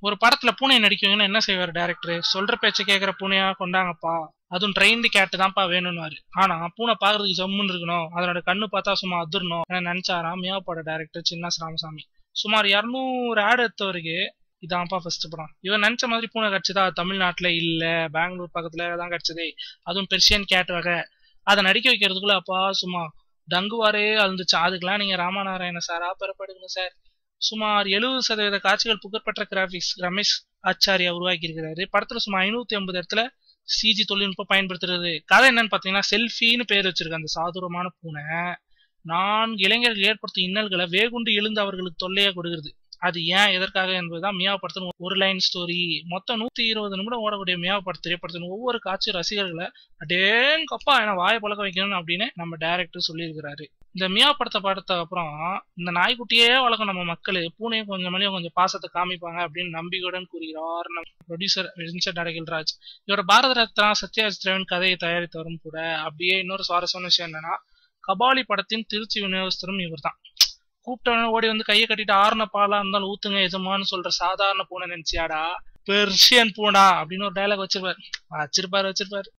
ஒரு படத்துல பூனை நடிக்குவீங்கன்னா என்ன செய்வார் டேரக்டர் சொல்ற பேச்ச கேக்குற பூனையா கொண்டாங்கப்பா அதுவும் ட்ரெயின்டு கேட்டு தான்ப்பா வேணும்னாரு ஆனா பூனை பாக்குறதுக்கு ஜம்முன்னு இருக்கணும் அதனோட கண்ணு பார்த்தா சும்மா அதிரணும் என நினைச்சாராம் மியாப்போட டேரக்டர் சின்னாஸ் ராமசாமி சுமார் இருநூறு ஆடு எடுத்தவருக்கு இதான்ப்பா ஃபர்ஸ்ட் படம் இவன் நினைச்ச மாதிரி பூனை கிடைச்சதா தமிழ்நாட்டுல இல்ல பெங்களூர் பக்கத்துல தான் கிடைச்சதே அதுவும் பெர்ஷியன் கேட் வகை அதை நடிக்க வைக்கிறதுக்குள்ள அப்பா சும்மா டங்குவாரே அழுந்துச்சு அதுக்கெல்லாம் நீங்க ராமநாராயண சாரா பெறப்படுங்க சார் சுமார் எழுபது சதவீத காட்சிகள் புகழ்பெற்ற கிராபிக்ஸ் ரமேஷ் ஆச்சாரியா உருவாக்கி இருக்கிறாரு படத்துல சுமார் ஐநூத்தி ஐம்பது இடத்துல சிஜி தொழில்நுட்பம் பயன்படுத்துறது கதை என்னன்னு பாத்தீங்கன்னா செல்ஃபின்னு பேர் வச்சிருக்கு அந்த சாதுரமான பூனை நான்கு இளைஞர்கள் ஏற்படுத்தும் இன்னல்களை வேகுண்டு எழுந்து அவர்களுக்கு தொல்லையா கொடுக்கிறது அது ஏன் எதற்காக என்பதுதான் மியா படத்தின் ஒரு லைன் ஸ்டோரி மொத்தம் நூத்தி இருபது நிமிடம் ஓடக்கூடிய மியா பட திரைப்படத்தின் ஒவ்வொரு காட்சி ரசிகர்களை அடேங்கப்பா என வாயை பழக்க வைக்கணும் அப்படின்னு நம்ம டைரக்டர் சொல்லியிருக்கிறாரு இந்த மியா படத்தை படத்த அப்புறம் இந்த நாய்க்குட்டியே வளர்க்கும் நம்ம மக்கள் பூனையும் கொஞ்சம் மணியும் கொஞ்சம் பாசத்தை காமிப்பாங்க அப்படின்னு நம்பிக்கையுடன் கூறுகிறார் நம்ம ப்ரொடியூசர் வின்சென்ட் அடகில்ராஜ் இவரோட பாரத ரத்னா சத்யராஜ் திரவன் கதையை தயாரித்தவரும் கூட அப்படியே இன்னொரு சுவாரஸ்யமான விஷயம் என்னன்னா கபாலி படத்தின் திருச்சி விநியோகஸ்தரும் இவர் தான் கூப்பிட்டவன ஓடி வந்து கையை கட்டிட்டு ஆறுன பாலா இருந்தாலும் ஊத்துங்க எஜமான்னு சொல்ற சாதாரண பூனை நினைச்சியாடா பெர்ஷியன் பூனா அப்படின்னு ஒரு டைலாக் வச்சிருப்பாரு வச்சிருப்பாரு வச்சிருப்பாரு